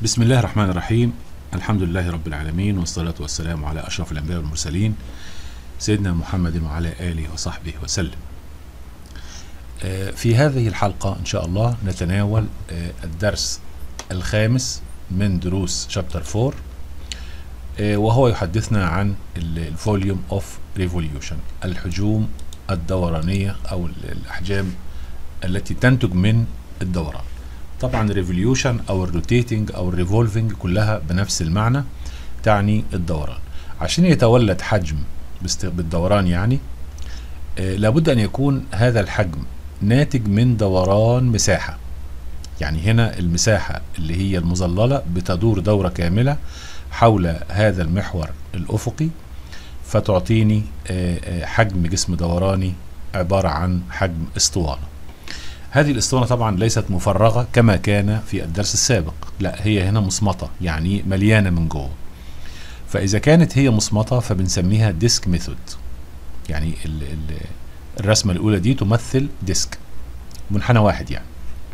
بسم الله الرحمن الرحيم الحمد لله رب العالمين والصلاة والسلام على أشرف الأنبياء والمرسلين سيدنا محمد وعلى آله وصحبه وسلم آه، في هذه الحلقة إن شاء الله نتناول آه، الدرس الخامس من دروس شابتر 4 آه، وهو يحدثنا عن الفوليوم اوف ريفوليوشن الحجوم الدورانية أو ال- الأحجام التي تنتج من الدوران طبعا الريفوليوشن او الروتيتنج او الريفولفنج كلها بنفس المعنى تعني الدوران عشان يتولد حجم باست- بالدوران يعني آه، لابد ان يكون هذا الحجم ناتج من دوران مساحة يعني هنا المساحة اللي هي المظللة بتدور دورة كاملة حول هذا المحور الأفقي فتعطيني آه، آه، حجم جسم دوراني عبارة عن حجم اسطوانة هذه الاسطوانة طبعا ليست مفرغة كما كان في الدرس السابق لا هي هنا مصمتة يعني مليانة من جوه فإذا كانت هي مصمتة فبنسميها ديسك ميثود يعني ال ال الرسمة الأولى دي تمثل ديسك منحنى واحد يعني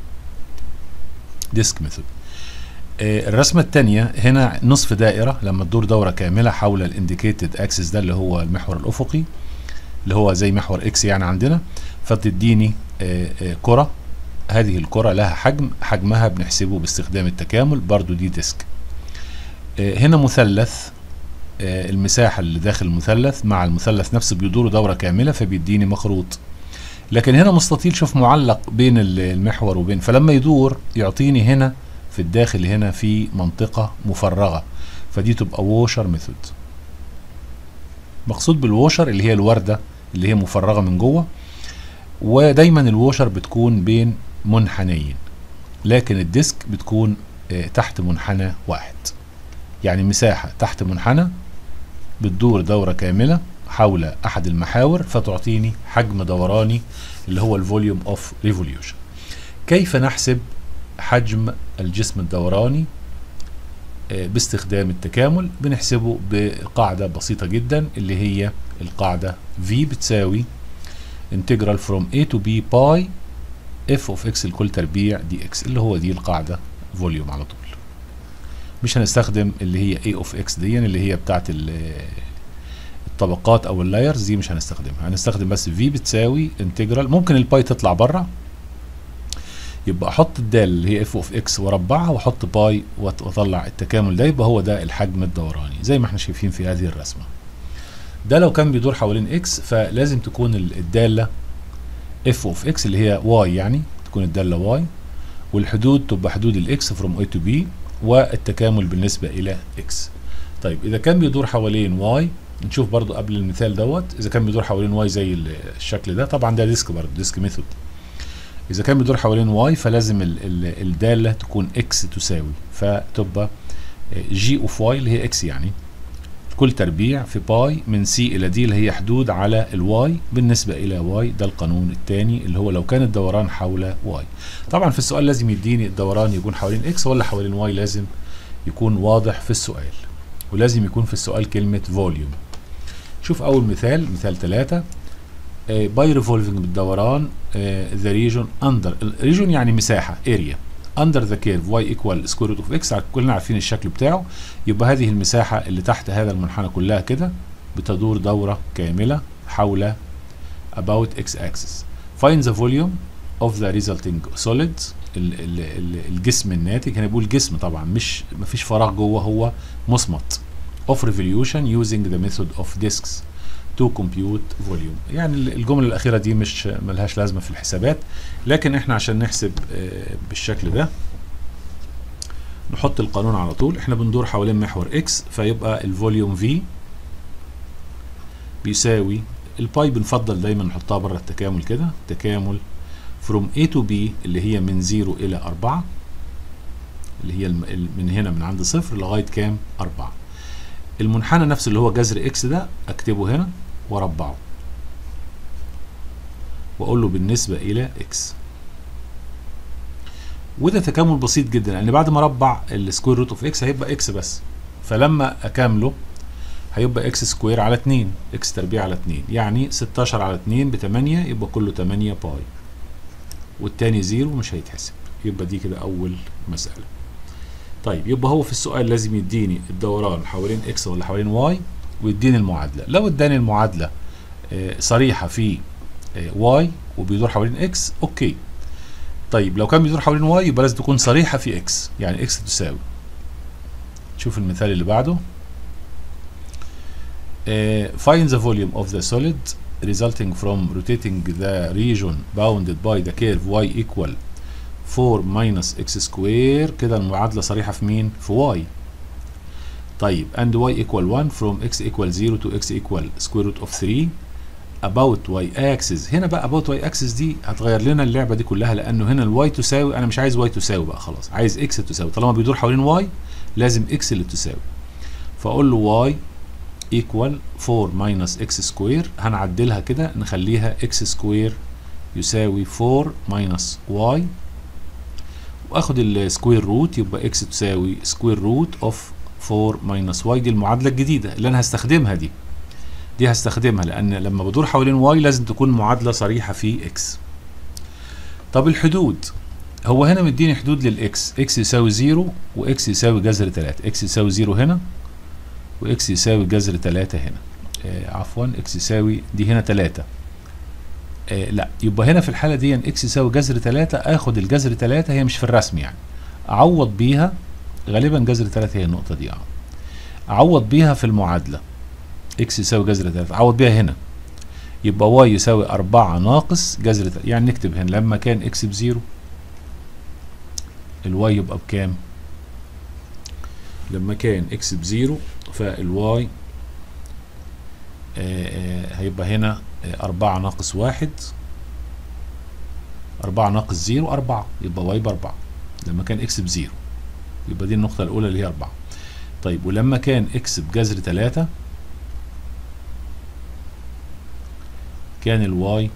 ديسك ميثود آه، الرسمة الثانية هنا نصف دائرة لما تدور دورة كاملة حول الانديكيتد اكسس ده اللي هو المحور الأفقي اللي هو زي محور اكس يعني عندنا فتديني آه، آه، كرة هذه الكرة لها حجم حجمها بنحسبه باستخدام التكامل برضو دي ديسك آه، هنا مثلث آه، المساحة اللي داخل المثلث مع المثلث نفسه بيدوروا دورة كاملة فبيديني مخروط لكن هنا مستطيل شوف معلق بين ال- المحور وبين فلما يدور يعطيني هنا في الداخل هنا في منطقة مفرغة فدي تبقى ووشر ميثود مقصود بالووشر اللي هي الوردة اللي هي مفرغة من جوه ودايما الووشر بتكون بين منحنيين لكن الديسك بتكون آه، تحت منحنى واحد يعني مساحة تحت منحنى بتدور دورة كاملة حول أحد المحاور فتعطيني حجم دوراني اللي هو الفوليوم اوف ريفوليوشن كيف نحسب حجم الجسم الدوراني آه، باستخدام التكامل بنحسبه بقاعدة بسيطة جدا اللي هي القاعدة V بتساوي integral from a to b باي f of x الكل تربيع دي x اللي هو دي القاعدة فوليوم على طول مش هنستخدم اللي هي a of x دي اللي هي بتاعت ال- الطبقات او اللايرز دي مش هنستخدمها هنستخدم بس v بتساوي integral ممكن الباي تطلع بره يبقى احط الدال اللي هي f of x واربعها واحط باي وأط- واطلع التكامل ده يبقى هو ده الحجم الدوراني زي ما احنا شايفين في هذه الرسمه ده لو كان بيدور حوالين اكس فلازم تكون ال- الداله اف اوف اكس اللي هي واي يعني تكون الداله واي والحدود تبقى حدود الاكس فروم اي تو بي والتكامل بالنسبه الى اكس طيب اذا كان بيدور حوالين واي نشوف برضو قبل المثال دوت اذا كان بيدور حوالين واي زي ال- الشكل ده طبعا ده ديسك برضو ديسك ميثود اذا كان بيدور حوالين واي فلازم ال ال الداله تكون اكس تساوي فتبقى جي اوف واي اللي هي اكس يعني كل تربيع في باي من سي الى دي اللي هي حدود على الواي بالنسبه الى واي ده القانون الثاني اللي هو لو كان الدوران حول واي طبعا في السؤال لازم يديني الدوران يكون حوالين اكس ولا حوالين واي لازم يكون واضح في السؤال ولازم يكون في السؤال كلمه فوليوم شوف اول مثال مثال ثلاثة باي ريفولفنج بالدوران ذا ريجون اندر الريجون يعني مساحه اريا اندر ذا كيرف واي ايكوال سكوير روت اوف اكس كلنا عارفين الشكل بتاعه يبقى هذه المساحه اللي تحت هذا المنحنى كلها كده بتدور دوره كامله حول about x axis find the volume of the resulting solids ال ال ال الجسم الناتج هنا بيقول جسم طبعا مش مفيش فراغ جوه هو مصمت of revolution using the method of disks to compute volume يعني ال- الجملة الأخيرة دي مش ملهاش لازمة في الحسابات لكن احنا عشان نحسب آه، بالشكل ده نحط القانون على طول احنا بندور حوالين محور اكس فيبقى الفوليوم في بيساوي الباي بنفضل دايما نحطها بره التكامل كده تكامل from A to B اللي هي من 0 إلى 4 اللي هي الم- ال- من هنا من عند صفر لغاية كام 4 المنحنى نفسه اللي هو جذر اكس ده اكتبه هنا واربعه واقول له بالنسبة إلى اكس وده تكامل بسيط جدا لان بعد ما اربع السكوير روت اوف اكس هيبقى اكس بس فلما اكامله هيبقى اكس سكوير على 2 اكس تربيع على 2 يعني 16 على 2 ب 8 يبقى كله 8 باي والتاني زيرو مش هيتحسب يبقى دي كده اول مسألة طيب يبقى هو في السؤال لازم يديني الدوران حوالين اكس ولا حوالين واي ويديني المعادله لو اداني المعادله آه، صريحه في واي وبيدور حوالين اكس اوكي طيب لو كان بيدور حوالين واي يبقى لازم تكون صريحه في اكس يعني اكس تساوي شوف المثال اللي بعده uh, find the volume of the solid resulting from rotating the region bounded by the curve y equal 4 minus x square كده المعادلة صريحة في مين؟ في y طيب and y equal 1 from x equal 0 to x equal square root of 3 about y axis هنا بقى about y axis دي هتغير لنا اللعبة دي كلها لأنه هنا ال y تساوي أنا مش عايز y تساوي بقى خلاص عايز x تساوي طالما بيدور حوالين y لازم x اللي تساوي فأقول له y equal 4 minus x square هنعدلها كده نخليها x square يساوي 4 minus y واخد السكوير روت يبقى x تساوي سكوير روت اوف 4 minus y دي المعادلة الجديدة اللي انا هستخدمها دي دي هستخدمها لان لما بدور حوالين y لازم تكون معادلة صريحة في x طب الحدود هو هنا مديني حدود للاكس x يساوي 0 واكس يساوي جذر 3 x يساوي 0 هنا واكس يساوي جذر 3 هنا آه عفوا اكس يساوي دي هنا 3 آه لا يبقى هنا في الحاله دي اكس يساوي جذر 3 اخد الجذر 3 هي مش في الرسم يعني اعوض بيها غالبا جذر 3 هي النقطه دي اه اعوض بيها في المعادله اكس يساوي جذر 3 اعوض بيها هنا يبقى واي يساوي 4 ناقص جذر 3 يعني نكتب هنا لما كان اكس بزيرو الواي يبقى بكام لما كان اكس بزيرو فالواي هيبقى هنا آه أربعة ناقص واحد أربعة ناقص زيرو أربعة يبقى واي بأربعة لما كان إكس بزيرو يبقى دي النقطة الأولى اللي هي أربعة طيب ولما كان إكس بجذر تلاتة كان الواي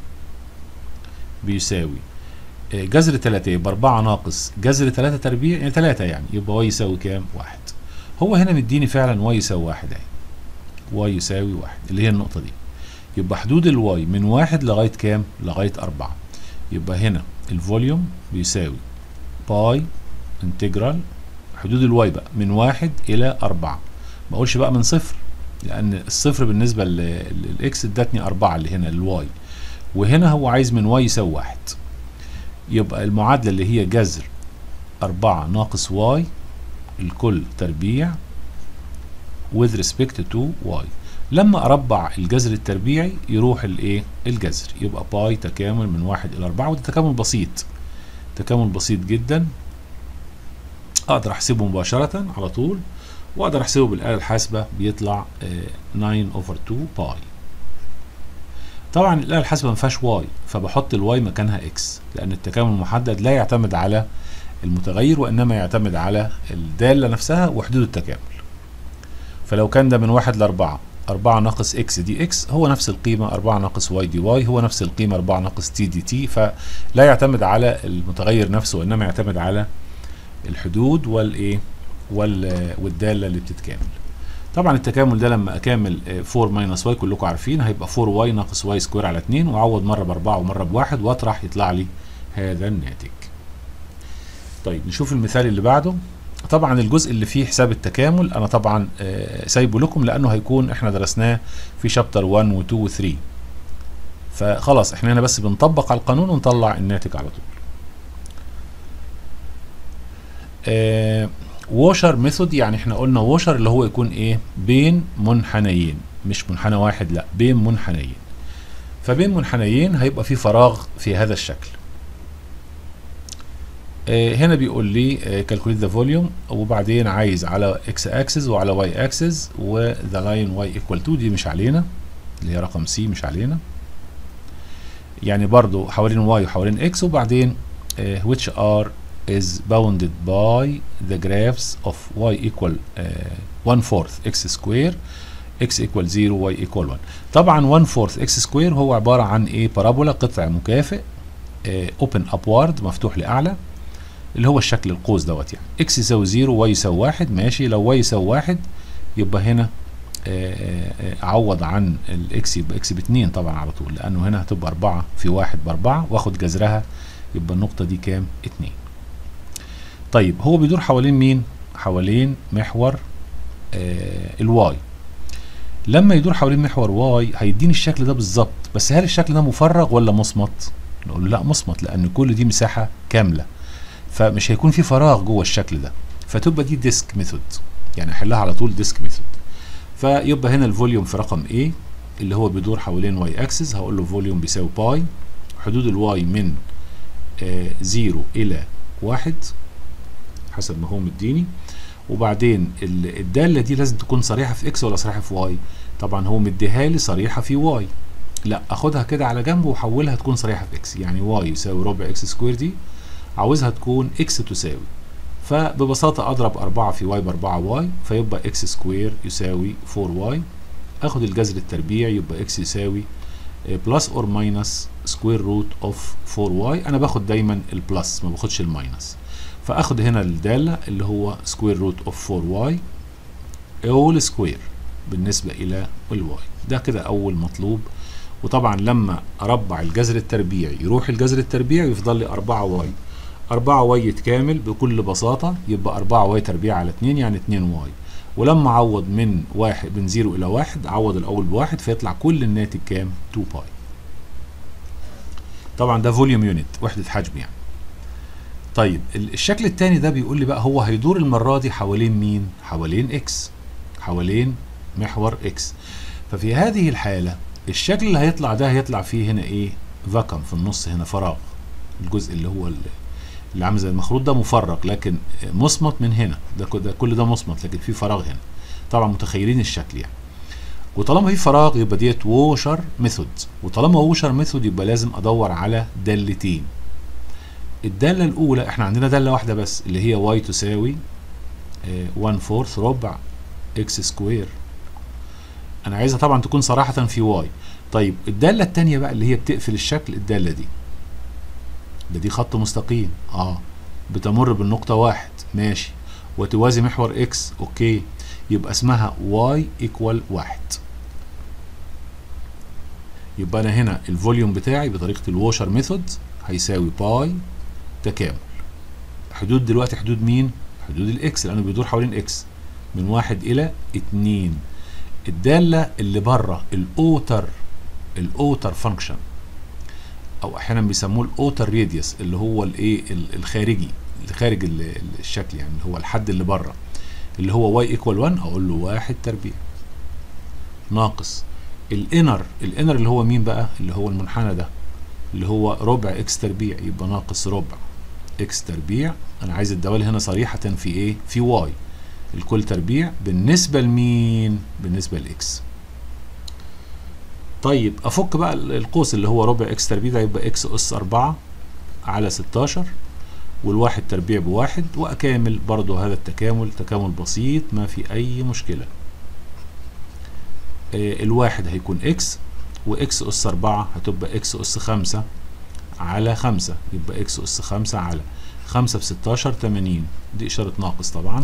بيساوي آه جذر تلاتة يبقى أربعة ناقص جذر تلاتة تربيع يعني تلاتة يعني يبقى واي يساوي كام؟ واحد هو هنا مديني فعلا واي يساوي واحد اهي واي يساوي واحد اللي هي النقطة دي يبقى حدود الواي من واحد لغاية كام؟ لغاية أربعة يبقى هنا الفوليوم بيساوي باي انتجرال حدود الواي بقى من واحد إلى أربعة ما أقولش بقى من صفر لأن الصفر بالنسبة للإكس ادتني أربعة اللي هنا الواي وهنا هو عايز من واي يساوي واحد يبقى المعادلة اللي هي جذر أربعة ناقص واي الكل تربيع with respect to y لما اربع الجذر التربيعي يروح الايه الجذر يبقى باي تكامل من واحد الى اربعة وده تكامل بسيط تكامل بسيط جدا اقدر احسبه مباشرة على طول واقدر احسبه بالاله الحاسبة بيطلع اه 9 over 2 باي طبعا الاله الحاسبة ما فيهاش واي فبحط الواي مكانها اكس لان التكامل المحدد لا يعتمد على المتغير وانما يعتمد على الدالة نفسها وحدود التكامل فلو كان ده من واحد لأربعة أربعة ناقص إكس دي إكس هو نفس القيمة أربعة ناقص واي دي واي هو نفس القيمة أربعة ناقص تي دي تي فلا يعتمد على المتغير نفسه وإنما يعتمد على الحدود والإيه وال والدالة اللي بتتكامل طبعا التكامل ده لما أكامل 4 ماينس واي كلكم عارفين هيبقى 4 واي ناقص واي سكوير على 2 وأعوض مرة بأربعة ومرة بواحد وأطرح يطلع لي هذا الناتج طيب نشوف المثال اللي بعده طبعا الجزء اللي فيه حساب التكامل انا طبعا آه سايبه لكم لانه هيكون احنا درسناه في شابتر 1 و 2 و 3 فخلاص احنا هنا بس بنطبق على القانون ونطلع الناتج على طول آه ووشر ميثود يعني احنا قلنا ووشر اللي هو يكون ايه بين منحنيين مش منحنى واحد لا بين منحنيين فبين منحنيين هيبقى في فراغ في هذا الشكل هنا بيقول لي كالكوليت ذا فوليوم وبعدين عايز على اكس اكسس وعلى واي اكسس وذا لاين واي ايكوال 2 دي مش علينا اللي هي رقم سي مش علينا يعني برضو حوالين واي وحوالين اكس وبعدين uh, which are is bounded by the graphs of y equal uh, 1 fourth x square x equal 0 y equal 1 طبعا 1 fourth x square هو عبارة عن ايه بارابولا قطع مكافئ uh, open upward مفتوح لأعلى اللي هو الشكل القوس دوت يعني اكس يساوي 0 واي يساوي 1 ماشي لو واي يساوي 1 يبقى هنا اعوض عن الاكس يبقى اكس ب 2 طبعا على طول لانه هنا هتبقى 4 في 1 ب 4 واخد جذرها يبقى النقطه دي كام 2 طيب هو بيدور حوالين مين حوالين محور آه الواي لما يدور حوالين محور واي هيديني الشكل ده بالظبط بس هل الشكل ده مفرغ ولا مصمت نقول له لا مصمت لان كل دي مساحه كامله فمش هيكون في فراغ جوه الشكل ده فتبقى دي ديسك ميثود يعني احلها على طول ديسك ميثود فيبقى هنا الفوليوم في رقم A اللي هو بيدور حوالين واي اكسس هقول له فوليوم بيساوي باي حدود الواي من آه زيرو الى واحد حسب ما هو مديني وبعدين الداله دي لازم تكون صريحه في اكس ولا صريحه في واي طبعا هو مديها لي صريحه في واي لا اخدها كده على جنب واحولها تكون صريحه في اكس يعني واي يساوي ربع اكس سكوير دي عاوزها تكون اكس تساوي فببساطة أضرب أربعة في واي بأربعة واي فيبقى إكس سكوير يساوي فور واي أخد الجذر التربيع يبقى إكس يساوي بلس أور ماينس سكوير روت أوف فور واي أنا باخد دايما البلس ما باخدش الماينس فأخد هنا الدالة اللي هو سكوير روت أوف فور واي أول سكوير بالنسبة إلى الواي ده كده أول مطلوب وطبعا لما أربع الجذر التربيعي يروح الجذر التربيعي يفضل لي أربعة واي 4 واي يتكامل بكل بساطة يبقى 4 واي تربيع على 2 يعني 2 واي ولما اعوض من واحد من 0 الى 1 اعوض الاول بواحد فيطلع كل الناتج كام 2 باي طبعا ده فوليوم يونت وحدة حجم يعني طيب الشكل الثاني ده بيقول لي بقى هو هيدور المرة دي حوالين مين حوالين اكس حوالين محور اكس ففي هذه الحالة الشكل اللي هيطلع ده هيطلع فيه هنا ايه فاكم في النص هنا فراغ الجزء اللي هو اللي عامل زي المخروط ده مفرغ لكن مصمت من هنا ده ده كل ده مصمت لكن في فراغ هنا طبعا متخيلين الشكل يعني وطالما في فراغ يبقى ديت ووشر ميثود وطالما ووشر ميثود يبقى لازم ادور على دالتين الداله الاولى احنا عندنا داله واحده بس اللي هي واي تساوي 1 فورث ربع اكس سكوير انا عايزها طبعا تكون صراحه في واي طيب الداله الثانيه بقى اللي هي بتقفل الشكل الداله دي ده دي خط مستقيم اه بتمر بالنقطة واحد ماشي وتوازي محور اكس اوكي يبقى اسمها واي ايكوال واحد يبقى انا هنا الفوليوم بتاعي بطريقة الواشر ميثود هيساوي باي تكامل حدود دلوقتي حدود مين؟ حدود الاكس لانه بيدور حوالين اكس من واحد الى اتنين الدالة اللي بره الاوتر الاوتر فانكشن او احيانا بيسموه الاوتر راديوس اللي هو الايه الخارجي اللي خارج الشكل يعني اللي هو الحد اللي بره اللي هو واي ايكوال 1 اقول له 1 تربيع ناقص الانر الانر اللي هو مين بقى اللي هو المنحنى ده اللي هو ربع اكس تربيع يبقى ناقص ربع اكس تربيع انا عايز الدوال هنا صريحه في ايه في واي الكل تربيع بالنسبه لمين بالنسبه لاكس طيب افك بقى القوس اللي هو ربع اكس تربيع ده يبقى اكس اس 4 على 16 والواحد تربيع بواحد واكامل برضو هذا التكامل تكامل بسيط ما في اي مشكله آه الواحد هيكون اكس واكس اس 4 هتبقى اكس اس 5 على 5 يبقى اكس اس 5 على 5 في 16 80 دي اشاره ناقص طبعا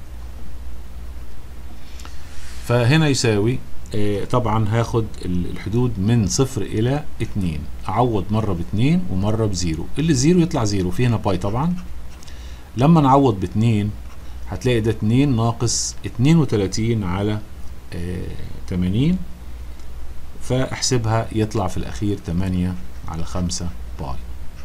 فهنا يساوي طبعا هاخد الحدود من صفر الى اتنين اعوض مرة باتنين ومرة بزيرو اللي زيرو يطلع زيرو في هنا باي طبعا لما نعوض باتنين هتلاقي ده اتنين ناقص اتنين وتلاتين على اه تمانين فاحسبها يطلع في الاخير تمانية على خمسة باي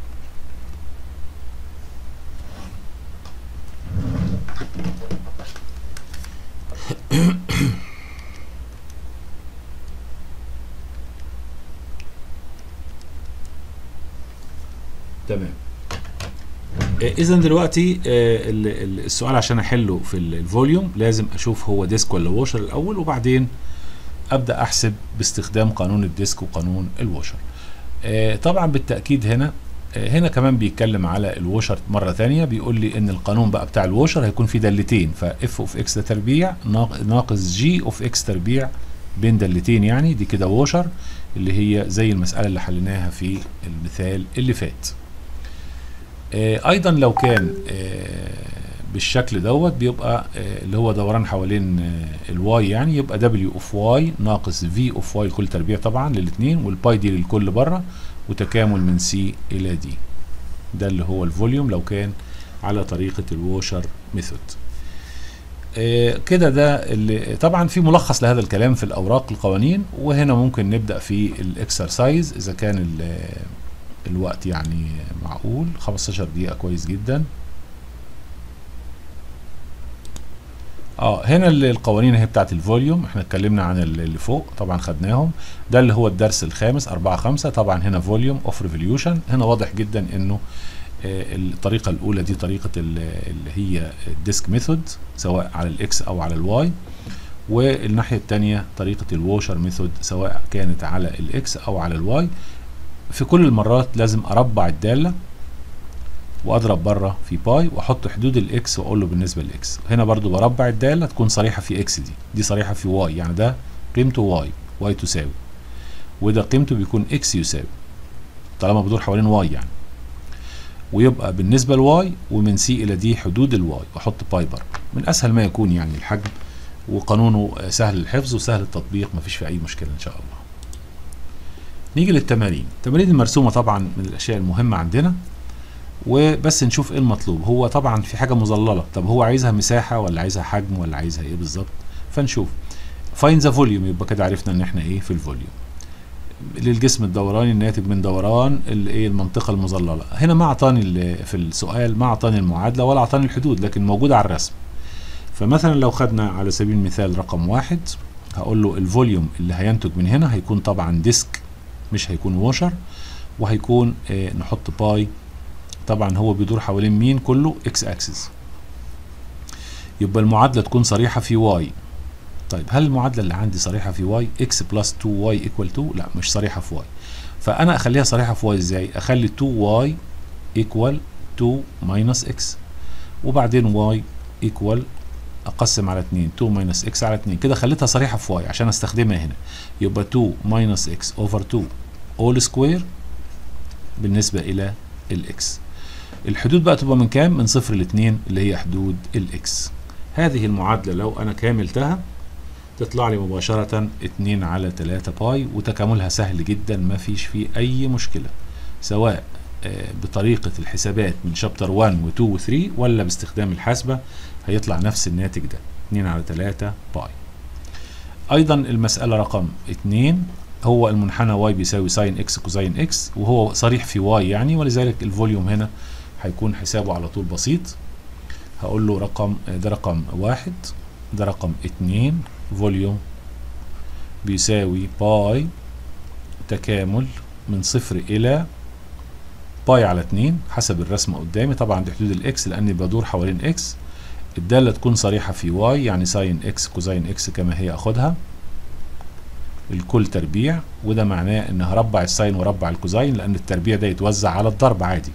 تمام اذا دلوقتي السؤال عشان احله في الفوليوم لازم اشوف هو ديسك ولا واشر الاول وبعدين ابدا احسب باستخدام قانون الديسك وقانون الواشر طبعا بالتاكيد هنا هنا كمان بيتكلم على الواشر مره ثانيه بيقول لي ان القانون بقى بتاع الواشر هيكون فيه دالتين فاف اوف اكس ده تربيع ناقص جي اوف اكس تربيع بين دالتين يعني دي كده واشر اللي هي زي المساله اللي حليناها في المثال اللي فات آه ايضا لو كان آه بالشكل دوت بيبقى آه اللي هو دوران حوالين الواي يعني يبقى دبليو اوف واي ناقص في اوف واي لكل تربيع طبعا للاثنين والباي دي للكل بره وتكامل من سي الى دي ده اللي هو الفوليوم لو كان على طريقة الووشر ميثود آه، كده ده اللي طبعا في ملخص لهذا الكلام في الاوراق القوانين وهنا ممكن نبدا في الاكسرسايز اذا كان ال- الوقت يعني معقول 15 دقيقه كويس جدا اه هنا ال- القوانين اهي بتاعت الفوليوم احنا اتكلمنا عن ال- اللي فوق طبعا خدناهم ده اللي هو الدرس الخامس 4 5 طبعا هنا فوليوم اوف ريفوليوشن هنا واضح جدا انه آه، الطريقة الأولى دي طريقة ال- اللي هي الديسك ميثود سواء على الإكس أو على الواي والناحية التانية طريقة الووشر ميثود سواء كانت على الإكس أو على الواي في كل المرات لازم أربع الدالة وأضرب بره في باي وأحط حدود الإكس وأقول له بالنسبة للإكس هنا برضو بربع الدالة تكون صريحة في إكس دي دي صريحة في واي يعني ده قيمته واي واي تساوي وده قيمته بيكون إكس يساوي طالما بدور حوالين واي يعني ويبقى بالنسبه لواي ومن سي الى دي حدود الواي واحط باي بره من اسهل ما يكون يعني الحجم وقانونه سهل الحفظ وسهل التطبيق مفيش فيه اي مشكله ان شاء الله نيجي للتمارين التمارين المرسومه طبعا من الاشياء المهمه عندنا وبس نشوف ايه المطلوب هو طبعا في حاجه مظلله طب هو عايزها مساحه ولا عايزها حجم ولا عايزها ايه بالظبط فنشوف فاين ذا فوليوم يبقى كده عرفنا ان احنا ايه في الفوليوم للجسم الدوراني الناتج من دوران الايه المنطقه المظلله هنا ما اعطاني ال- في السؤال ما اعطاني المعادله ولا اعطاني الحدود لكن موجوده على الرسم فمثلا لو خدنا على سبيل المثال رقم واحد هقول له الفوليوم اللي هينتج من هنا هيكون طبعا ديسك مش هيكون ووشر وهيكون آه نحط باي طبعا هو بيدور حوالين مين كله اكس اكسس يبقى المعادله تكون صريحه في واي طيب هل المعادله اللي عندي صريحه في واي اكس بلس 2 واي ايكوال 2 لا مش صريحه في واي فانا اخليها صريحه في واي ازاي اخلي 2 واي ايكوال 2 ماينس اكس وبعدين واي ايكوال اقسم على 2 2 ماينس اكس على 2 كده خليتها صريحه في واي عشان استخدمها هنا يبقى 2 ماينس اكس اوفر 2 اول سكوير بالنسبه الى الاكس الحدود بقى تبقى من كام من صفر ل 2 اللي هي حدود الاكس هذه المعادله لو انا كاملتها تطلع لي مباشرة 2 على 3 باي وتكاملها سهل جدا ما فيش فيه أي مشكلة سواء آه، بطريقة الحسابات من شابتر 1 و 2 و 3 ولا باستخدام الحاسبة هيطلع نفس الناتج ده 2 على 3 باي أيضا المسألة رقم 2 هو المنحنى واي بيساوي ساين اكس كوزين اكس وهو صريح في واي يعني ولذلك الفوليوم هنا هيكون حسابه على طول بسيط هقول له رقم ده رقم واحد ده رقم اتنين فوليوم بيساوي باي تكامل من صفر إلى باي على اتنين حسب الرسمة قدامي طبعا دي حدود الإكس لأني بدور حوالين إكس الدالة تكون صريحة في واي يعني ساين إكس كوزين إكس كما هي أخدها الكل تربيع وده معناه إن هربع الساين وربع الكوزين لأن التربيع ده يتوزع على الضرب عادي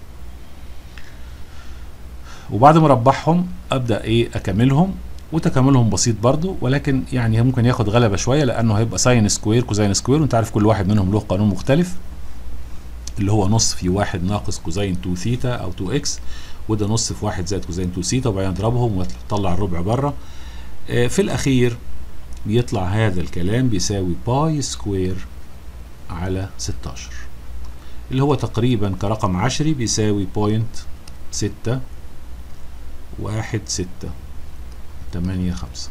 وبعد ما اربعهم ابدا ايه اكملهم وتكاملهم بسيط برضو ولكن يعني ممكن ياخد غلبه شويه لانه هيبقى ساين سكوير كوزين سكوير وانت عارف كل واحد منهم له قانون مختلف اللي هو نص في واحد ناقص كوزين 2 ثيتا او 2 اكس وده نص في واحد زائد كوزين 2 ثيتا وبعدين اضربهم وتطلع الربع بره آه، في الاخير بيطلع هذا الكلام بيساوي باي سكوير على 16 اللي هو تقريبا كرقم عشري بيساوي بوينت ستة واحد ستة تمانية خمسة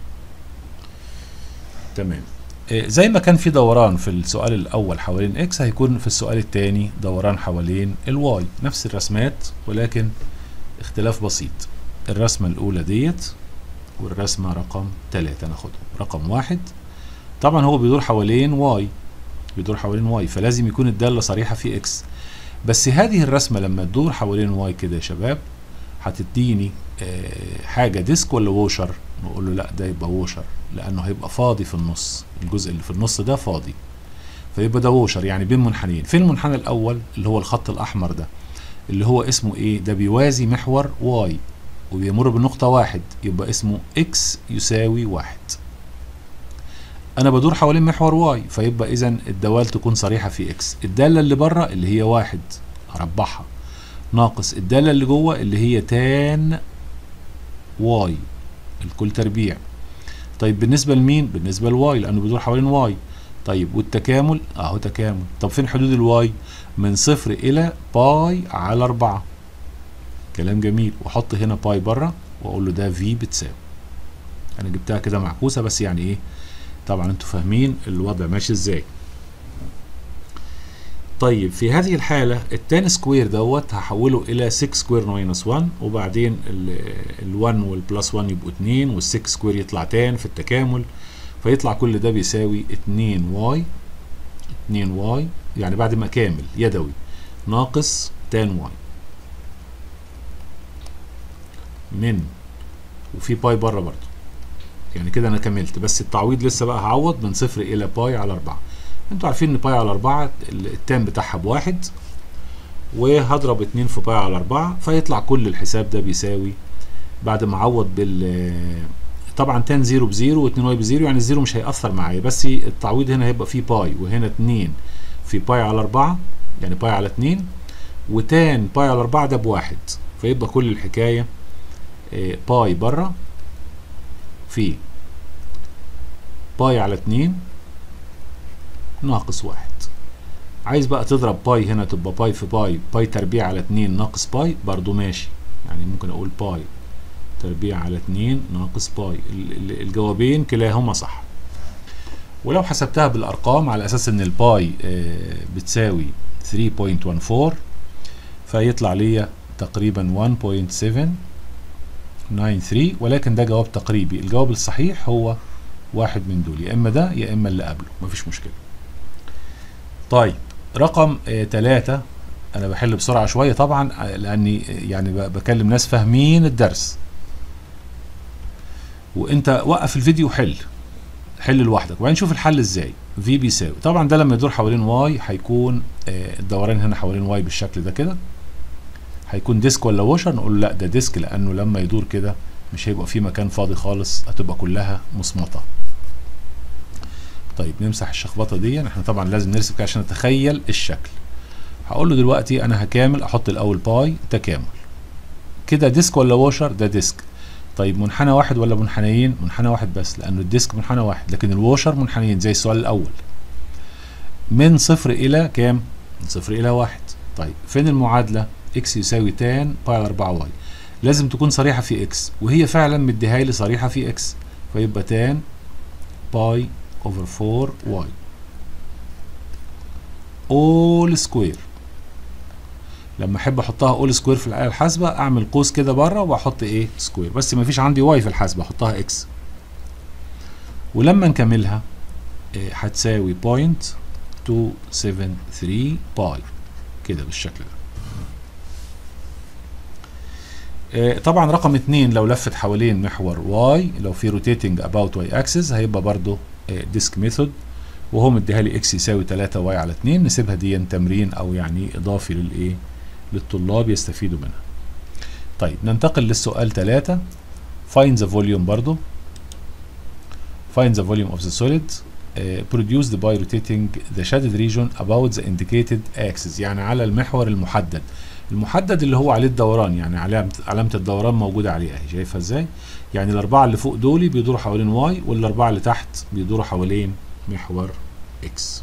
تمام آه، زي ما كان في دوران في السؤال الأول حوالين إكس هيكون في السؤال الثاني دوران حوالين الواي نفس الرسمات ولكن اختلاف بسيط الرسمة الأولى ديت والرسمة رقم ثلاثة ناخدهم رقم واحد طبعا هو بيدور حوالين واي بيدور حوالين واي فلازم يكون الدالة صريحة في إكس بس هذه الرسمة لما تدور حوالين واي كده يا شباب هتديني آه، حاجة ديسك ولا ووشر نقول له لا ده يبقى ووشر لأنه هيبقى فاضي في النص الجزء اللي في النص ده فاضي فيبقى ده ووشر يعني بين منحنيين فين المنحنى الأول اللي هو الخط الأحمر ده اللي هو اسمه إيه ده بيوازي محور واي وبيمر بنقطة واحد يبقى اسمه اكس يساوي واحد أنا بدور حوالين محور واي فيبقى إذا الدوال تكون صريحة في اكس الدالة اللي بره اللي هي واحد أربعها ناقص الدالة اللي جوه اللي هي تان واي الكل تربيع طيب بالنسبة لمين؟ بالنسبة لواي لأنه بيدور حوالين واي طيب والتكامل أهو تكامل طب فين حدود الواي؟ من صفر إلى باي على أربعة كلام جميل واحط هنا باي بره واقول له ده في بتساوي انا جبتها كده معكوسه بس يعني ايه طبعا انتوا فاهمين الوضع ماشي ازاي طيب في هذه الحالة التان سكوير دوت هحوله إلى 6 سكوير ماينس 1 وبعدين ال 1 والبلس 1 يبقوا 2 وال 6 سكوير يطلع تان في التكامل فيطلع كل ده بيساوي 2 واي 2 واي يعني بعد ما كامل يدوي ناقص تان واي من وفي باي بره برضه يعني كده انا كملت بس التعويض لسه بقى هعوض من صفر الى باي على 4 انتوا عارفين ان باي على 4 التان بتاعها بواحد وهضرب 2 في باي على 4 فيطلع كل الحساب ده بيساوي بعد ما اعوض بال طبعا تان 0 بزيرو و2 واي بزيرو يعني الزيرو مش هيأثر معايا بس التعويض هنا هيبقى فيه باي وهنا 2 في باي على 4 يعني باي على 2 وتان باي على 4 ده بواحد فيبقى كل الحكايه باي بره في باي على 2 ناقص واحد عايز بقى تضرب باي هنا تبقى باي في باي باي تربيع على 2 ناقص باي برضو ماشي يعني ممكن اقول باي تربيع على 2 ناقص باي الجوابين كلاهما صح ولو حسبتها بالارقام على اساس ان الباي بتساوي 3.14 فيطلع ليا تقريبا 1.793 ولكن ده جواب تقريبي الجواب الصحيح هو واحد من دول يا اما ده يا اما اللي قبله مفيش مشكله طيب رقم ثلاثة انا بحل بسرعه شويه طبعا لاني يعني بكلم ناس فاهمين الدرس وانت وقف الفيديو وحل حل لوحدك وبعدين شوف الحل ازاي في بيساوي طبعا ده لما يدور حوالين واي هيكون الدوران هنا حوالين واي بالشكل ده كده هيكون ديسك ولا ووشر نقول لا ده ديسك لانه لما يدور كده مش هيبقى في مكان فاضي خالص هتبقى كلها مصمطه طيب نمسح الشخبطه دي احنا طبعا لازم نرسم كده عشان نتخيل الشكل هقول له دلوقتي انا هكامل احط الاول باي تكامل كده ديسك ولا ووشر ده ديسك طيب منحنى واحد ولا منحنيين منحنى واحد بس لانه الديسك منحنى واحد لكن الووشر منحنيين زي السؤال الاول من صفر الى كام من صفر الى واحد طيب فين المعادله اكس يساوي تان باي على 4 واي لازم تكون صريحه في اكس وهي فعلا مديها لي صريحه في اكس فيبقى تان باي اوفر 4 واي اول سكوير لما احب احطها اول سكوير في الاله الحاسبه اعمل قوس كده بره واحط ايه سكوير بس ما فيش عندي واي في الحاسبه احطها اكس ولما نكملها إيه هتساوي بوينت 273 باي كده بالشكل ده إيه طبعا رقم اتنين لو لفت حوالين محور واي لو في روتيتنج اباوت واي اكسس هيبقى برضو ديسك ميثود وهو مديها لي اكس يساوي 3 واي على 2 نسيبها دي تمرين او يعني اضافي للايه للطلاب يستفيدوا منها طيب ننتقل للسؤال 3 find the volume برضو find the volume of the solid uh, produced by rotating the shaded region about the indicated axis يعني على المحور المحدد المحدد اللي هو عليه الدوران يعني علامة علامة الدوران موجودة عليه اهي شايفها ازاي؟ يعني الأربعة اللي فوق دول بيدوروا حوالين واي والأربعة اللي تحت بيدوروا حوالين محور اكس.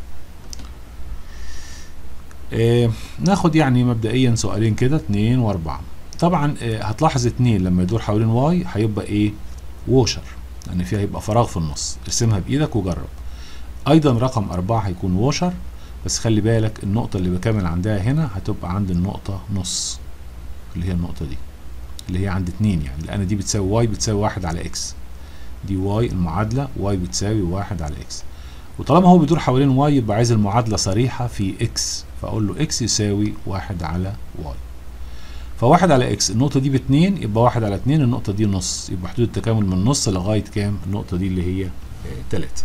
آه ناخد يعني مبدئيا سؤالين كده اتنين واربعة. طبعا آه هتلاحظ اتنين لما يدور حوالين واي هيبقى ايه؟ ووشر لأن فيها هيبقى فراغ في النص، ارسمها بإيدك وجرب. أيضا رقم أربعة هيكون ووشر بس خلي بالك النقطة اللي بكمل عندها هنا هتبقى عند النقطة نص اللي هي النقطة دي اللي هي عند اتنين يعني لأن دي بتساوي واي بتساوي واحد على اكس دي واي المعادلة واي بتساوي واحد على اكس وطالما هو بيدور حوالين واي يبقى عايز المعادلة صريحة في اكس فأقول له اكس يساوي واحد على واي فواحد على اكس النقطة دي باتنين يبقى واحد على اتنين النقطة دي نص يبقى حدود التكامل من نص لغاية كام النقطة دي اللي هي اه تلاتة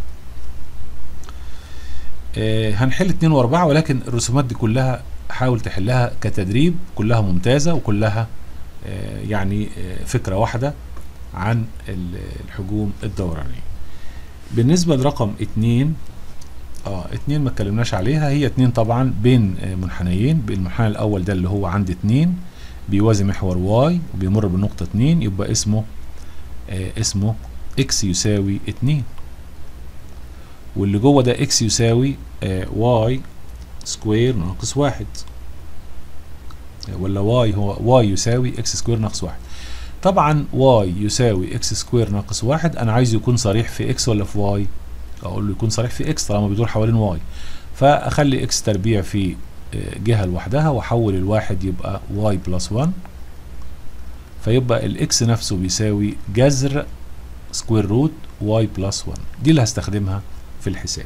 آه هنحل اتنين واربعة ولكن الرسومات دي كلها حاول تحلها كتدريب كلها ممتازة وكلها آه يعني آه فكرة واحدة عن الحجوم الدورانية بالنسبة لرقم اتنين اه اتنين ما اتكلمناش عليها هي اتنين طبعا بين منحنيين المنحنى الاول ده اللي هو عند اتنين بيوازي محور واي وبيمر بالنقطة اتنين يبقى اسمه اسمه اكس يساوي اتنين واللي جوه ده اكس يساوي آه واي سكوير ناقص واحد ولا واي هو واي يساوي اكس سكوير ناقص واحد طبعا واي يساوي اكس سكوير ناقص واحد انا عايزه يكون صريح في اكس ولا في واي اقول له يكون صريح في اكس طالما بيدور حوالين واي فاخلي اكس تربيع في جهه لوحدها واحول الواحد يبقى واي بلس 1 فيبقى الاكس نفسه بيساوي جذر سكوير روت واي بلس 1 دي اللي هستخدمها في الحساب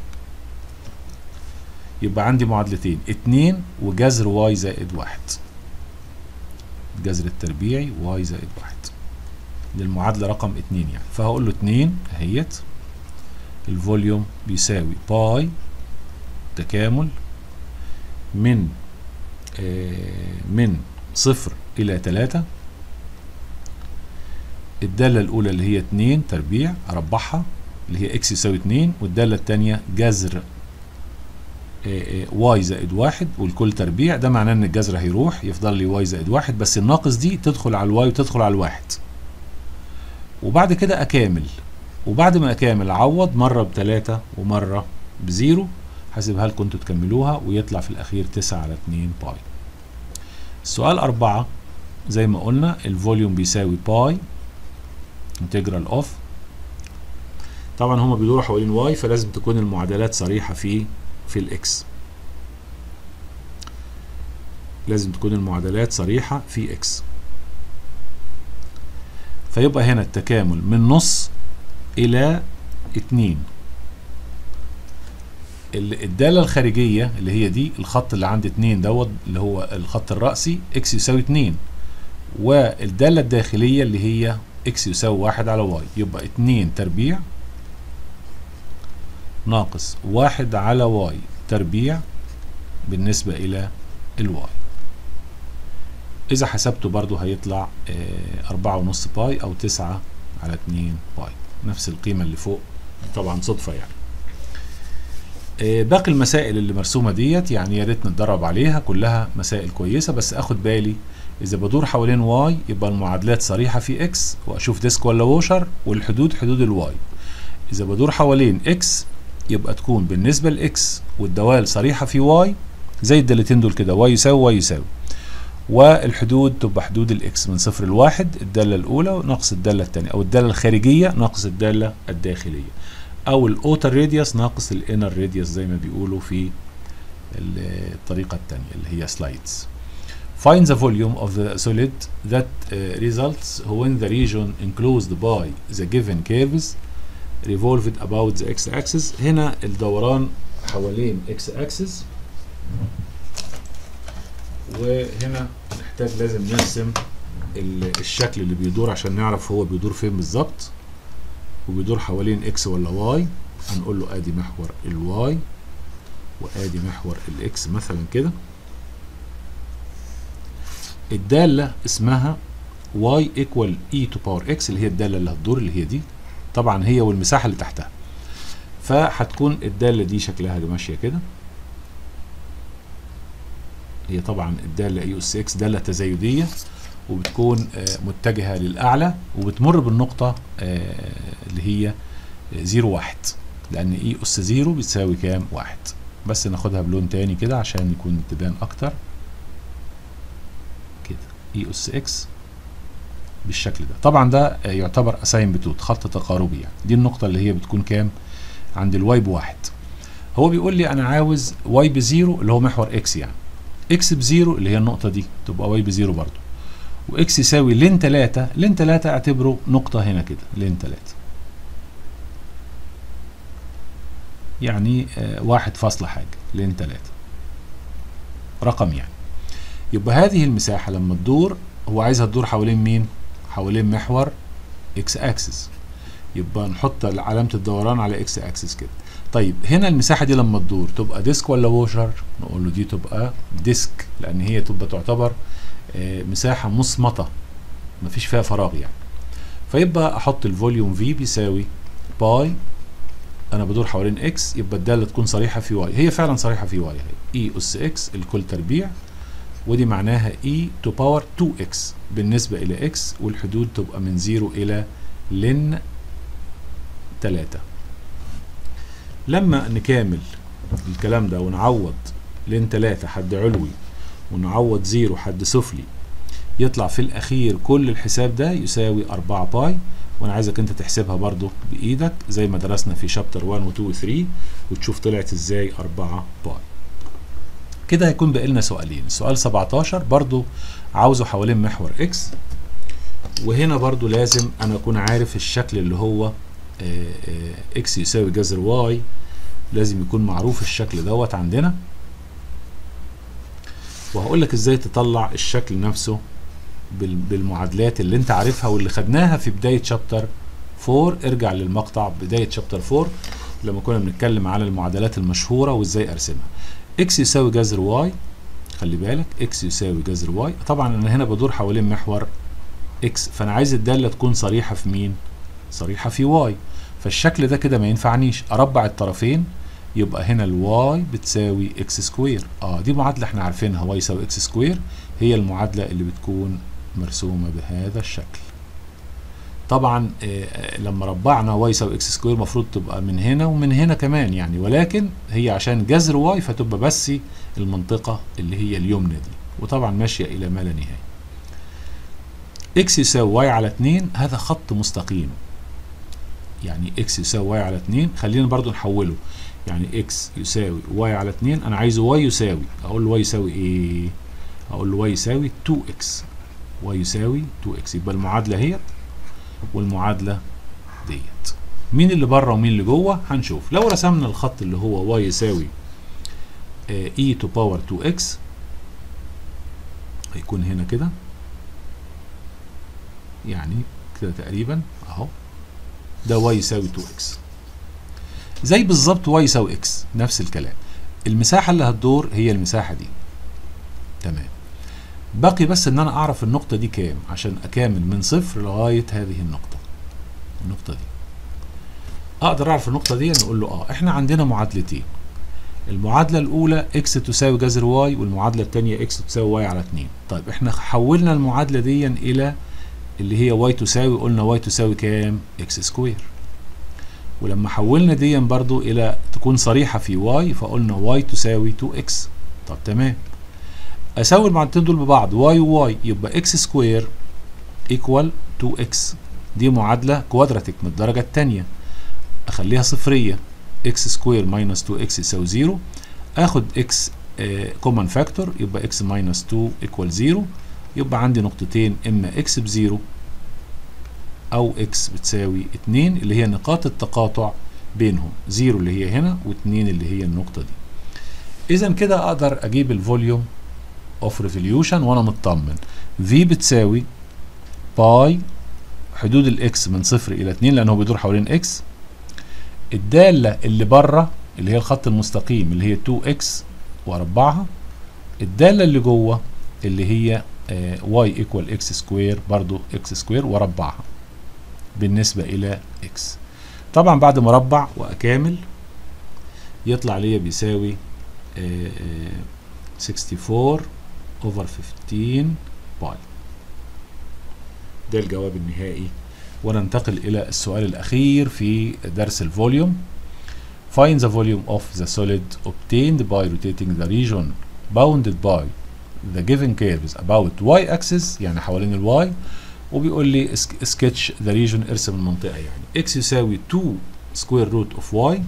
يبقى عندي معادلتين اتنين وجذر واي زائد واحد جذر التربيعي واي زائد واحد دي المعادلة رقم اتنين يعني فهقول له اتنين اهيت الفوليوم بيساوي باي تكامل من آه من صفر إلى تلاتة الدالة الأولى اللي هي اتنين تربيع أربعها اللي هي اكس يساوي اتنين والدالة التانية جذر واي زائد واحد والكل تربيع ده معناه ان الجذر هيروح يفضل لي واي زائد واحد بس الناقص دي تدخل على الواي وتدخل على الواحد وبعد كده اكامل وبعد ما اكامل اعوض مره بتلاتة ومره بزيرو حاسبها لكم انتوا تكملوها ويطلع في الاخير تسعة على اتنين باي السؤال أربعة زي ما قلنا الفوليوم بيساوي باي انتجرال اوف طبعا هما بيدوروا حوالين واي فلازم تكون المعادلات صريحة في في الاكس لازم تكون المعادلات صريحة في اكس فيبقى هنا التكامل من نص الى اتنين الدالة الخارجية اللي هي دي الخط اللي عند اتنين دوت اللي هو الخط الرأسي اكس يساوي اتنين والدالة الداخلية اللي هي اكس يساوي واحد على واي يبقى اتنين تربيع ناقص واحد على واي تربيع بالنسبة إلى الواي إذا حسبته برضو هيطلع اه أربعة ونص باي أو تسعة على اتنين باي نفس القيمة اللي فوق طبعا صدفة يعني اه باقي المسائل اللي مرسومة ديت يعني يا ريت نتدرب عليها كلها مسائل كويسة بس اخد بالي إذا بدور حوالين واي يبقى المعادلات صريحة في اكس وأشوف ديسك ولا ووشر والحدود حدود الواي إذا بدور حوالين اكس يبقى تكون بالنسبة لإكس والدوال صريحة في واي زي الدالتين دول كده واي يساوي واي يساوي والحدود تبقى حدود الإكس من صفر لواحد الدالة الأولى ناقص الدالة الثانية أو الدالة الخارجية ناقص الدالة الداخلية أو الأوتر راديوس ناقص الإنر راديوس زي ما بيقولوا في الطريقة الثانية اللي هي سلايدز Find the volume of the solid that uh, results when the region enclosed by the given curves revolved about the x axis هنا الدوران حوالين x axis وهنا نحتاج لازم نرسم الشكل اللي بيدور عشان نعرف هو بيدور فين بالظبط وبيدور حوالين x ولا y هنقول له ادي محور الواي وادي محور الاكس مثلا كده الدالة اسمها y equal e to power x اللي هي الدالة اللي هتدور اللي هي دي طبعا هي والمساحة اللي تحتها فهتكون الدالة دي شكلها ماشية كده هي طبعا الدالة اي اس اكس دالة تزايدية وبتكون متجهة للأعلى وبتمر بالنقطة اللي هي زيرو واحد لأن اي اس زيرو بتساوي كام واحد بس ناخدها بلون تاني كده عشان يكون تبان أكتر كده اي اس اكس بالشكل ده طبعا ده يعتبر اساين بتوت خط تقاربي يعني دي النقطه اللي هي بتكون كام عند الواي بواحد هو بيقول لي انا عاوز واي بزيرو اللي هو محور اكس يعني اكس بزيرو اللي هي النقطه دي تبقى واي بزيرو برضو واكس يساوي لين 3 لين 3 اعتبره نقطه هنا كده لين 3 يعني آه واحد فاصلة حاجة لين 3 رقم يعني يبقى هذه المساحة لما تدور هو عايزها تدور حوالين مين؟ حوالين محور اكس اكسس يبقى نحط علامة الدوران على اكس اكسس كده طيب هنا المساحة دي لما تدور تبقى ديسك ولا ووشر نقول له دي تبقى ديسك لان هي تبقى تعتبر آه مساحة مصمتة مفيش فيها فراغ يعني فيبقى احط الفوليوم في بيساوي باي انا بدور حوالين اكس يبقى الدالة تكون صريحة في واي هي فعلا صريحة في واي اهي اي اس اكس الكل تربيع ودي معناها e to power 2x بالنسبة إلى x والحدود تبقى من 0 إلى لن 3 لما نكامل الكلام ده ونعوض لن 3 حد علوي ونعوض زيرو حد سفلي يطلع في الاخير كل الحساب ده يساوي 4 باي وانا عايزك انت تحسبها برضو بايدك زي ما درسنا في شابتر 1 و 2 و 3 وتشوف طلعت ازاي 4 باي كده هيكون باقي لنا سؤالين السؤال 17 برضو عاوزه حوالين محور اكس وهنا برضو لازم انا اكون عارف الشكل اللي هو اكس يساوي جذر واي لازم يكون معروف الشكل دوت عندنا وهقول لك ازاي تطلع الشكل نفسه بالمعادلات اللي انت عارفها واللي خدناها في بداية شابتر 4 ارجع للمقطع بداية شابتر 4 لما كنا بنتكلم على المعادلات المشهورة وازاي ارسمها اكس يساوي جذر واي خلي بالك اكس يساوي جذر واي طبعا انا هنا بدور حوالين محور اكس فانا عايز الدالة تكون صريحة في مين صريحة في واي فالشكل ده كده ما ينفعنيش اربع الطرفين يبقى هنا الواي بتساوي اكس سكوير اه دي معادله احنا عارفينها واي يساوي اكس سكوير هي المعادله اللي بتكون مرسومه بهذا الشكل طبعا آه لما ربعنا واي يساوي اكس سكوير المفروض تبقى من هنا ومن هنا كمان يعني ولكن هي عشان جذر واي فتبقى بس المنطقه اللي هي اليمنى دي وطبعا ماشيه الى ما لا نهايه اكس يساوي واي على 2 هذا خط مستقيم يعني اكس يساوي واي على 2 خلينا برضو نحوله يعني اكس يساوي واي على 2 انا عايزه واي يساوي اقول له واي يساوي ايه اقول له واي يساوي 2 اكس واي يساوي 2 اكس يبقى المعادله اهيت والمعادله ديت مين اللي بره ومين اللي جوه هنشوف لو رسمنا الخط اللي هو واي يساوي اي تو باور 2 اكس هيكون هنا كده يعني كده تقريبا اهو ده واي يساوي 2 اكس زي بالظبط واي يساوي اكس نفس الكلام المساحة اللي هتدور هي المساحة دي تمام باقي بس ان انا اعرف النقطة دي كام عشان اكامل من صفر لغاية هذه النقطة النقطة دي اقدر اعرف النقطة دي نقول له اه احنا عندنا معادلتين المعادلة الأولى اكس تساوي جذر واي والمعادلة الثانية اكس تساوي واي على 2 طيب احنا حولنا المعادلة دي إلى اللي هي واي تساوي قلنا واي تساوي كام؟ اكس سكوير ولما حولنا دي برضو الى تكون صريحه في واي فقلنا واي تساوي 2 اكس طب تمام اساوي المعادلتين دول ببعض واي وواي يبقى اكس سكوير ايكوال 2 اكس دي معادله كوادراتيك من الدرجه الثانيه اخليها صفريه اكس سكوير ماينس 2 اكس يساوي 0 اخد اكس كومن فاكتور يبقى اكس ماينس 2 ايكوال 0 يبقى عندي نقطتين اما اكس بزيرو او اكس بتساوي 2 اللي هي نقاط التقاطع بينهم 0 اللي هي هنا و2 اللي هي النقطة دي اذا كده اقدر اجيب الفوليوم اوف ريفوليوشن وانا مطمن في بتساوي باي حدود الاكس من صفر الى 2 لانه بيدور حوالين اكس الدالة اللي بره اللي هي الخط المستقيم اللي هي 2 اكس واربعها الدالة اللي جوه اللي هي واي ايكوال اكس سكوير برضو اكس سكوير واربعها بالنسبة إلى x طبعا بعد ما اربع وأكامل يطلع ليا بيساوي آآ آآ 64 over 15 باي ده الجواب النهائي وننتقل إلى السؤال الأخير في درس الفوليوم Find the volume of the solid obtained by rotating the region bounded by the given curves about y-axis يعني حوالين الواي وبيقول لي سكتش ذا ريجن ارسم المنطقه يعني اكس يساوي 2 سكوير روت اوف واي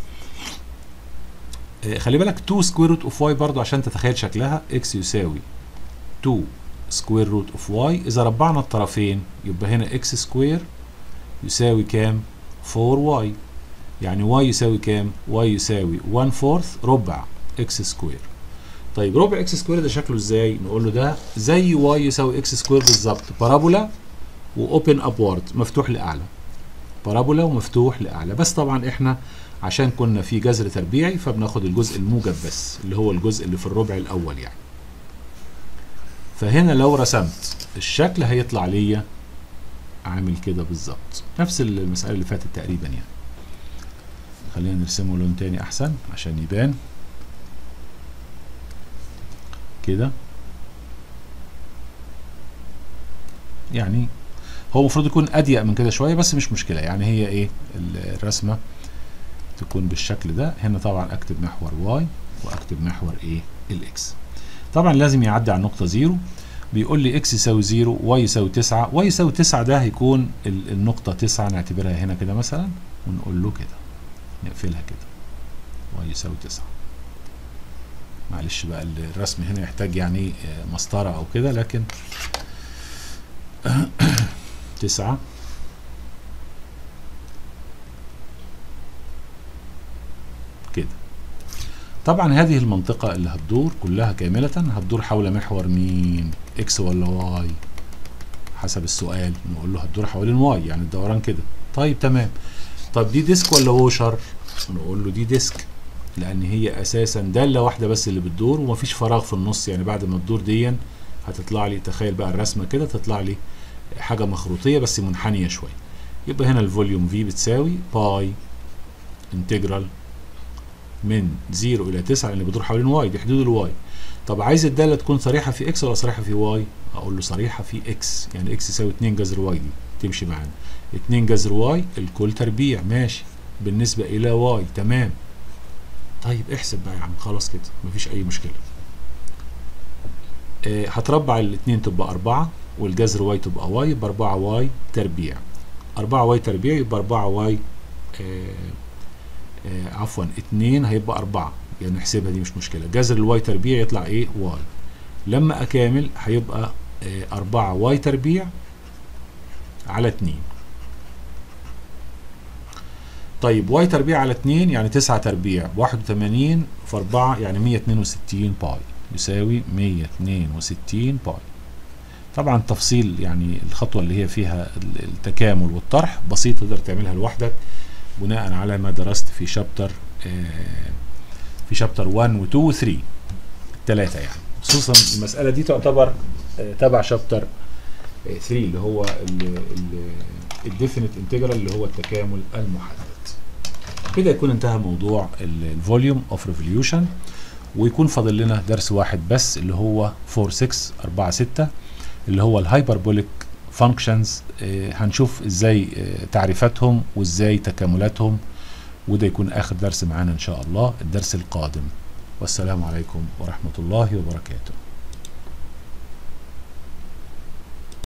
خلي بالك 2 سكوير روت اوف واي برضو عشان تتخيل شكلها اكس يساوي 2 سكوير روت اوف واي اذا ربعنا الطرفين يبقى هنا اكس سكوير يساوي كام 4 واي يعني واي يساوي كام واي يساوي 1 فورث ربع اكس سكوير طيب ربع اكس سكوير ده شكله ازاي نقول له ده زي واي يساوي اكس سكوير بالظبط بارابولا واوبن ابورد مفتوح لاعلى بارابولا ومفتوح لاعلى بس طبعا احنا عشان كنا في جذر تربيعي فبناخد الجزء الموجب بس اللي هو الجزء اللي في الربع الاول يعني فهنا لو رسمت الشكل هيطلع ليا عامل كده بالظبط نفس المسألة اللي فاتت تقريبا يعني خلينا نرسمه لون تاني احسن عشان يبان كده يعني هو المفروض يكون اضيق من كده شويه بس مش مشكله يعني هي ايه الرسمه تكون بالشكل ده هنا طبعا اكتب محور واي واكتب محور ايه الاكس طبعا لازم يعدي على النقطة زيرو بيقول لي اكس يساوي زيرو واي يساوي تسعة واي يساوي تسعة ده هيكون ال- النقطة تسعة نعتبرها هنا كده مثلا ونقول له كده نقفلها كده واي يساوي تسعة معلش بقى ال- الرسم هنا يحتاج يعني آه، مسطرة أو كده لكن تسعة كده طبعا هذه المنطقة اللي هتدور كلها كاملة هتدور حول محور مين اكس ولا واي حسب السؤال نقول له هتدور حوالين واي يعني الدوران كده طيب تمام طب دي ديسك ولا ووشر نقول له دي ديسك لان هي اساسا داله واحده بس اللي بتدور ومفيش فراغ في النص يعني بعد ما تدور ديا هتطلع لي تخيل بقى الرسمه كده تطلع لي حاجه مخروطيه بس منحنيه شويه يبقى هنا الفوليوم في بتساوي باي انتجرال من 0 الى 9 اللي بتدور حوالين واي دي حدود الواي طب عايز الداله تكون صريحه في اكس ولا صريحه في واي اقول له صريحه في اكس يعني اكس يساوي 2 جذر واي دي تمشي معانا 2 جذر واي الكل تربيع ماشي بالنسبه الى واي تمام طيب احسب بقى يا عم خلاص كده مفيش اي مشكله آه هتربع الاثنين تبقى أربعة والجذر واي تبقى واي يبقى 4 واي تربيع 4 واي تربيع يبقى 4 واي آه آه عفوا 2 هيبقى 4 يعني نحسبها دي مش مشكله جذر الواي تربيع يطلع ايه واي لما اكامل هيبقى آه 4 واي تربيع على 2 طيب واي تربيع على 2 يعني 9 تربيع 81 في 4 يعني 162 باي يساوي 162 باي طبعا تفصيل يعني الخطوة اللي هي فيها التكامل والطرح بسيط تقدر تعملها لوحدك بناء على ما درست في شابتر في شابتر 1 و 2 و 3 الثلاثة يعني خصوصا المسألة دي تعتبر تبع شابتر 3 اللي هو الديفينيت انتجرال اللي هو التكامل المحدد كده يكون انتهى موضوع الفوليوم اوف ريفوليوشن ويكون فاضل لنا درس واحد بس اللي هو 4 6 4 6 اللي هو الهايبربوليك فانكشنز هنشوف ازاي اه تعريفاتهم وازاي تكاملاتهم وده يكون اخر درس معانا ان شاء الله الدرس القادم والسلام عليكم ورحمه الله وبركاته